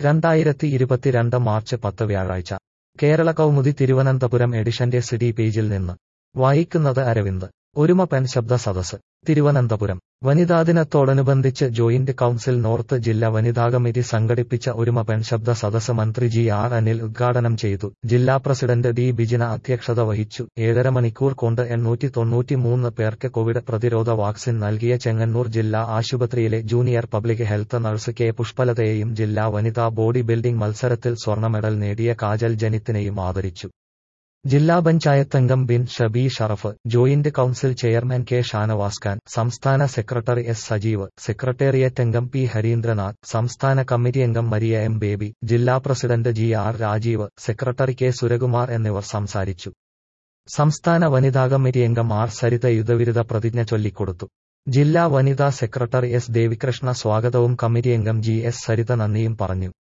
രണ്ടായിരത്തി ഇരുപത്തിരണ്ട് മാർച്ച് പത്ത് വ്യാഴാഴ്ച കേരള കൗമുദി തിരുവനന്തപുരം എഡിഷന്റെ സിഡി പേജിൽ നിന്ന് വായിക്കുന്നത് അരവിന്ദ് ഒരുമ പെൻ ശബ്ദ സദസ് തിരുവനന്തപുരം വനിതാ ദിനത്തോടനുബന്ധിച്ച് ജോയിന്റ് കൌൺസിൽ നോർത്ത് ജില്ലാ വനിതാ കമ്മിറ്റി സംഘടിപ്പിച്ച ഒരുമ പെൻ ശബ്ദ സദസ് മന്ത്രി ജി ആർ അനിൽ ഉദ്ഘാടനം ചെയ്തു ജില്ലാ പ്രസിഡന്റ് ഡി ബിജിന അധ്യക്ഷത വഹിച്ചു ഏഴര മണിക്കൂർ കൊണ്ട് എണ്ണൂറ്റി തൊണ്ണൂറ്റിമൂന്ന് പേർക്ക് കോവിഡ് പ്രതിരോധ വാക്സിൻ നൽകിയ ചെങ്ങന്നൂർ ജില്ലാ ആശുപത്രിയിലെ junior public health nurse K പുഷ്പലതയെയും ജില്ലാ വനിതാ ബോഡി ബിൽഡിംഗ് മത്സരത്തിൽ സ്വർണ്ണ മെഡൽ നേടിയ കാജൽ ജനിത്തിനെയും ആദരിച്ചു ജില്ലാ പഞ്ചായത്തംഗം Bin Shabi Sharaf joint council chairman K Shanavas Khan സംസ്ഥാന സെക്രട്ടറി എസ് സജീവ് സെക്രട്ടേറിയറ്റ് അംഗം പി ഹരീന്ദ്രനാഥ് സംസ്ഥാന കമ്മിറ്റി അംഗം മരിയ എം ബേബി ജില്ലാ president G R Rajeev secretary K Surakumar എന്നിവർ സംസാരിച്ചു സംസ്ഥാന വനിതാ കമ്മിറ്റി അംഗം ആർ സരിത യുദ്ധവിരുദ്ധ പ്രതിജ്ഞ ചൊല്ലിക്കൊടുത്തു ജില്ലാ വനിതാ സെക്രട്ടറി എസ് ദേവികൃഷ്ണ സ്വാഗതവും കമ്മിറ്റി അംഗം ജി എസ് സരിത നന്ദിയും പറഞ്ഞു